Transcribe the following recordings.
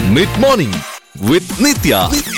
Mid morning with Nithya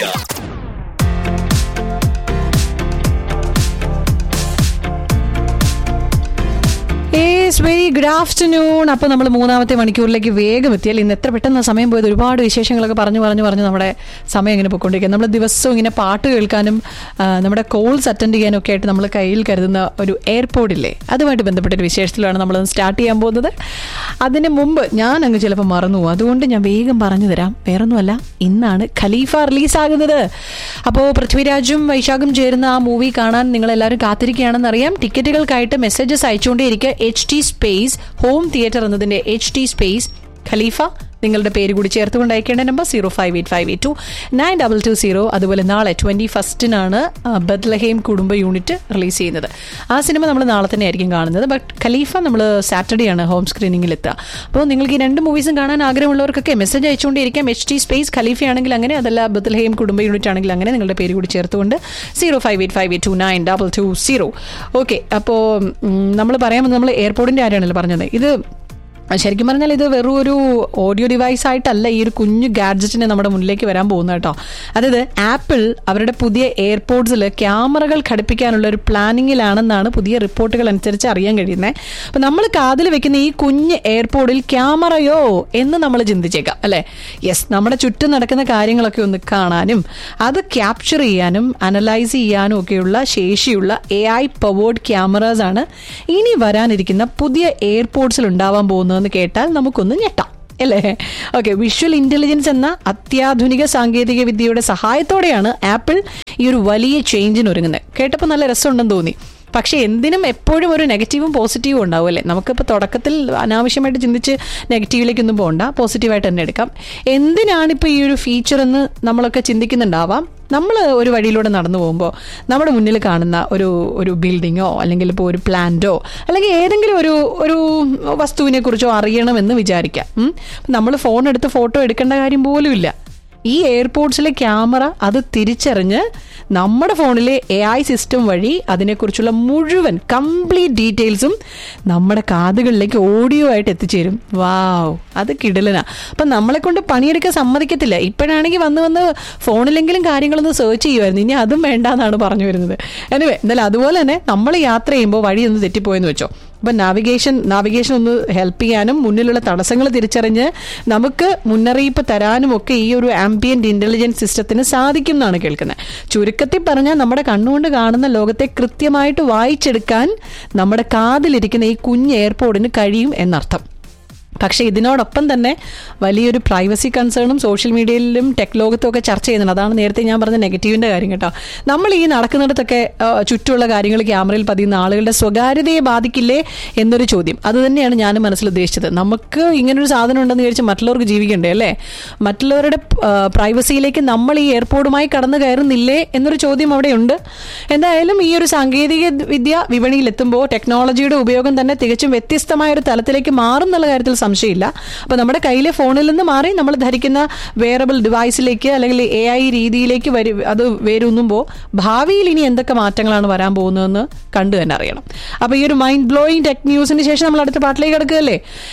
S very good afternoon അപ്പോൾ നമ്മൾ മൂന്നാമത്തെ മണിക്കൂറിലേക്ക് വേഗം എത്തിയാൽ ഇന്ന് എത്ര പെട്ടെന്ന് സമയം പോയത് ഒരുപാട് വിശേഷങ്ങളൊക്കെ പറഞ്ഞു പറഞ്ഞു പറഞ്ഞു നമ്മുടെ സമയം ഇങ്ങനെ പോയിക്കൊണ്ടിരിക്കുക നമ്മൾ ദിവസവും ഇങ്ങനെ പാട്ട് കേൾക്കാനും ആ, നമ്മുടെ കോൾസ് അറ്റൻഡ് ചെയ്യാനും ഒക്കെ ആയിട്ട് നമ്മൾ കയ്യിൽ കരുതുന്ന ഒരു എയർപോർട്ടില്ലേ അതുമായിട്ട് ബന്ധപ്പെട്ടൊരു വിശേഷത്തിലാണ് നമ്മൾ സ്റ്റാർട്ട് ചെയ്യാൻ പോകുന്നത് അതിന് മുമ്പ് ഞാൻ അങ്ങ് ചിലപ്പോൾ മറന്നു പോകും അതുകൊണ്ട് ഞാൻ വേഗം പറഞ്ഞു തരാം വേറൊന്നുമല്ല ഇന്നാണ് ഖലീഫ റിലീസാകുന്നത് അപ്പോൾ പൃഥ്വിരാജും വൈശാഖും ചേരുന്ന ആ മൂവി കാണാൻ നിങ്ങൾ എല്ലാവരും കാത്തിരിക്കുകയാണെന്ന് അറിയാം ടിക്കറ്റുകൾക്കായിട്ട് മെസ്സേജസ് അയച്ചുകൊണ്ടേയിരിക്കുക H T space home theatre എന്നതിന്റെ എച്ച് ടി സ്പേസ് ഖലീഫ നിങ്ങളുടെ പേര് കൂടി ചേർത്തുകൊണ്ട് അയക്കേണ്ട number zero five eight five eight two nine double two zero അതുപോലെ നാളെ ട്വന്റി ഫസ്റ്റിനാണ് ബദ്ലഹേം കുടുംബ യൂണിറ്റ് റിലീസ് ചെയ്യുന്നത് ആ സിനിമ നമ്മൾ നാളെ തന്നെ ആയിരിക്കും കാണുന്നത് ബട്ട് ഖലീഫ നമ്മൾ സാറ്റർഡേ ആണ് ഹോം സ്ക്രീനിങ്ങിൽ എത്തുക അപ്പോൾ നിങ്ങൾക്ക് ഈ രണ്ട് മൂവീസും കാണാൻ ആഗ്രഹമുള്ളവർക്കൊക്കെ മെസ്സേജ് അയച്ചുകൊണ്ടിരിക്കാം എച്ച് ടി സ്പേസ് ഖലീഫ ആണെങ്കിൽ അങ്ങനെ അതല്ല ബദ്ലഹേം കുടുംബ യൂണിറ്റ് ആണെങ്കിൽ അങ്ങനെ നിങ്ങളുടെ പേര് കൂടി ചേർത്തുകൊണ്ട് zero five eight five eight two nine double two zero okay അപ്പോൾ നമ്മൾ പറയാൻ നമ്മൾ എയർപോർട്ടിൻ്റെ കാര്യമാണല്ലോ പറഞ്ഞത് ഇത് ശരിക്കും പറഞ്ഞാൽ ഇത് വെറും ഒരു ഓഡിയോ ഡിവൈസ് ആയിട്ടല്ല ഈ ഒരു കുഞ്ഞു ഗാഡ്ജറ്റിനെ നമ്മുടെ മുന്നിലേക്ക് വരാൻ പോകുന്നത് കേട്ടോ അതായത് ആപ്പിൾ അവരുടെ പുതിയ എയർപോർട്സിൽ ക്യാമറകൾ ഘടിപ്പിക്കാനുള്ള ഒരു പ്ലാനിങ്ങിലാണെന്നാണ് പുതിയ റിപ്പോർട്ടുകൾ അനുസരിച്ച് അറിയാൻ കഴിയുന്നത് അപ്പം നമ്മൾ കാതിൽ വെക്കുന്ന ഈ കുഞ്ഞ് എയർപോർട്ടിൽ ക്യാമറയോ എന്ന് നമ്മൾ ചിന്തിച്ചേക്കാം അല്ലേ യെസ് നമ്മുടെ ചുറ്റും നടക്കുന്ന കാര്യങ്ങളൊക്കെ ഒന്ന് കാണാനും അത് ക്യാപ്ചർ ചെയ്യാനും അനലൈസ് ചെയ്യാനും ഒക്കെയുള്ള ശേഷിയുള്ള എ ഐ പവേർഡ് ക്യാമറാസ് ആണ് ഇനി വരാനിരിക്കുന്ന പുതിയ എയർപോർട്സിൽ ഉണ്ടാവാൻ പോകുന്നതെന്ന് കേട്ടാൽ നമുക്കൊന്ന് ഞെട്ടാം അല്ലേ ഓക്കെ വിഷ്വൽ ഇന്റലിജൻസ് എന്ന അത്യാധുനിക സാങ്കേതിക വിദ്യയുടെ സഹായത്തോടെയാണ് ആപ്പിൾ ഈ ഒരു വലിയ ചേഞ്ചിന് ഒരുങ്ങുന്നത് കേട്ടപ്പോൾ നല്ല രസമുണ്ടെന്ന് തോന്നി പക്ഷേ എന്തിനും എപ്പോഴും ഒരു നെഗറ്റീവും പോസിറ്റീവും ഉണ്ടാവും അല്ലേ നമുക്കിപ്പോൾ തുടക്കത്തിൽ അനാവശ്യമായിട്ട് ചിന്തിച്ച് നെഗറ്റീവിലേക്കൊന്നും പോകണ്ട പോസിറ്റീവായിട്ട് തന്നെ എടുക്കാം എന്തിനാണിപ്പോൾ ഈ ഒരു ഫീച്ചർ എന്ന് നമ്മളൊക്കെ ചിന്തിക്കുന്നുണ്ടാവാം നമ്മൾ ഒരു വഴിയിലൂടെ നടന്നു പോകുമ്പോൾ നമ്മുടെ മുന്നിൽ കാണുന്ന ഒരു ഒരു ബിൽഡിങ്ങോ അല്ലെങ്കിൽ ഇപ്പോൾ ഒരു പ്ലാന്റോ അല്ലെങ്കിൽ ഏതെങ്കിലും ഒരു ഒരു വസ്തുവിനെ കുറിച്ചോ അറിയണമെന്ന് വിചാരിക്കാം നമ്മൾ ഫോൺ എടുത്ത് ഫോട്ടോ എടുക്കേണ്ട കാര്യം പോലും ഇല്ല ഈ എയർപോർട്സിലെ ക്യാമറ അത് തിരിച്ചറിഞ്ഞ് നമ്മുടെ ഫോണിലെ എ ഐ സിസ്റ്റം വഴി അതിനെക്കുറിച്ചുള്ള മുഴുവൻ കംപ്ലീറ്റ് ഡീറ്റെയിൽസും നമ്മുടെ കാതുകളിലേക്ക് ഓഡിയോ ആയിട്ട് എത്തിച്ചേരും വാവ് അത് കിടലനാ അപ്പം നമ്മളെ കൊണ്ട് പണിയെടുക്കാൻ സമ്മതിക്കത്തില്ല ഇപ്പോഴാണെങ്കിൽ വന്ന് വന്ന് ഫോണിലെങ്കിലും കാര്യങ്ങളൊന്ന് സെർച്ച് ചെയ്യുമായിരുന്നു ഇനി അതും വേണ്ടാന്നാണ് പറഞ്ഞു വരുന്നത് എനിവേ എന്തായാലും അതുപോലെ തന്നെ നമ്മൾ യാത്ര ചെയ്യുമ്പോൾ വഴി ഒന്ന് തെറ്റിപ്പോയെന്ന് വെച്ചോ അപ്പം നാവിഗേഷൻ നാവിഗേഷൻ ഒന്ന് ഹെൽപ്പ് ചെയ്യാനും മുന്നിലുള്ള തടസ്സങ്ങൾ തിരിച്ചറിഞ്ഞ് നമുക്ക് മുന്നറിയിപ്പ് തരാനും ഒക്കെ ഈ ഒരു ആംബിയന്റ് ഇന്റലിജൻസ് സിസ്റ്റത്തിന് സാധിക്കും എന്നാണ് കേൾക്കുന്നത് ചുരുക്കത്തിൽ പറഞ്ഞാൽ നമ്മുടെ കണ്ണുകൊണ്ട് കാണുന്ന ലോകത്തെ കൃത്യമായിട്ട് വായിച്ചെടുക്കാൻ നമ്മുടെ കാതിലിരിക്കുന്ന ഈ കുഞ്ഞ് എയർപോർട്ടിന് കഴിയും എന്നർത്ഥം പക്ഷേ ഇതിനോടൊപ്പം തന്നെ വലിയൊരു പ്രൈവസി കൺസേണും സോഷ്യൽ മീഡിയയിലും ടെക് ലോകത്തും ഒക്കെ ചർച്ച ചെയ്യുന്നുണ്ട് അതാണ് നേരത്തെ ഞാൻ പറഞ്ഞ നെഗറ്റീവിൻ്റെ കാര്യം കേട്ടോ നമ്മൾ ഈ നടക്കുന്നിടത്തൊക്കെ ആ, ചുറ്റുമുള്ള കാര്യങ്ങൾ ക്യാമറയിൽ പതിയുന്ന ആളുകളുടെ സ്വകാര്യതയെ ബാധിക്കില്ലേ എന്നൊരു ചോദ്യം അത് തന്നെയാണ് ഞാൻ മനസ്സിൽ ഉദ്ദേശിച്ചത് നമുക്ക് ഇങ്ങനൊരു സാധനം ഉണ്ടെന്ന് വിചാരിച്ച് മറ്റുള്ളവർക്ക് ജീവിക്കണ്ടേ അല്ലേ മറ്റുള്ളവരുടെ പ്രൈവസിയിലേക്ക് നമ്മൾ ഈ എയർപോർട്ടുമായി കടന്നു കയറുന്നില്ലേ എന്നൊരു ചോദ്യം അവിടെയുണ്ട് എന്തായാലും ഈ ഒരു സാങ്കേതിക വിദ്യ വിപണിയിൽ എത്തുമ്പോൾ ടെക്നോളജിയുടെ ഉപയോഗം തന്നെ തികച്ചും വ്യത്യസ്തമായ ഒരു തലത്തിലേക്ക് മാറും എന്നുള്ള കാര്യത്തിൽ സംശയമില്ല അപ്പോൾ നമ്മുടെ കയ്യിലെ ഫോണിൽ നിന്ന് മാറി നമ്മൾ ധരിക്കുന്ന വെയറബിൾ ഡിവൈസിലേക്ക് അല്ലെങ്കിൽ എ ഐ രീതിയിലേക്ക് വരും അത് വരുന്നുമ്പോൾ ഭാവിയിൽ ഇനി എന്തൊക്കെ മാറ്റങ്ങളാണ് വരാൻ പോകുന്നതെന്ന് കണ്ടു തന്നെ അറിയണം അപ്പോൾ ഈ ഒരു മൈൻഡ് ബ്ലോയിങ് ടെക് ന്യൂസിന് ശേഷം നമ്മൾ അടുത്ത പാട്ടിലേക്ക് കിടക്കുകയല്ലേ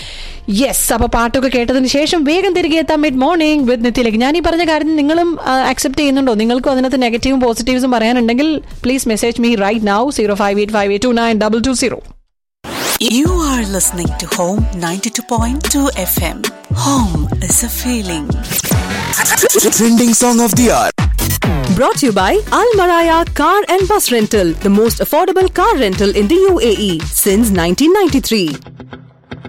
യെസ് അപ്പോൾ പാട്ടൊക്കെ കേട്ടതിന് ശേഷം വേഗം തിരികെ എത്താം മിഡ് മോർണിംഗ് വിത്ത് നിത്യയിലേക്ക് ഞാൻ ഈ പറഞ്ഞ കാര്യം നിങ്ങളും അക്സെപ്റ്റ് ചെയ്യുന്നുണ്ടോ നിങ്ങൾക്കും അതിനകത്ത് നെഗറ്റീവും പോസിറ്റീവ്സും പറയാനുണ്ടെങ്കിൽ please message me right now zero five eight five eight two nine double two zero You are listening to Home 92.2 FM. Home is a feeling. Trending song of the hour. Brought to you by Al Maraya Car and Bus Rental, the most affordable car rental in the UAE since 1993.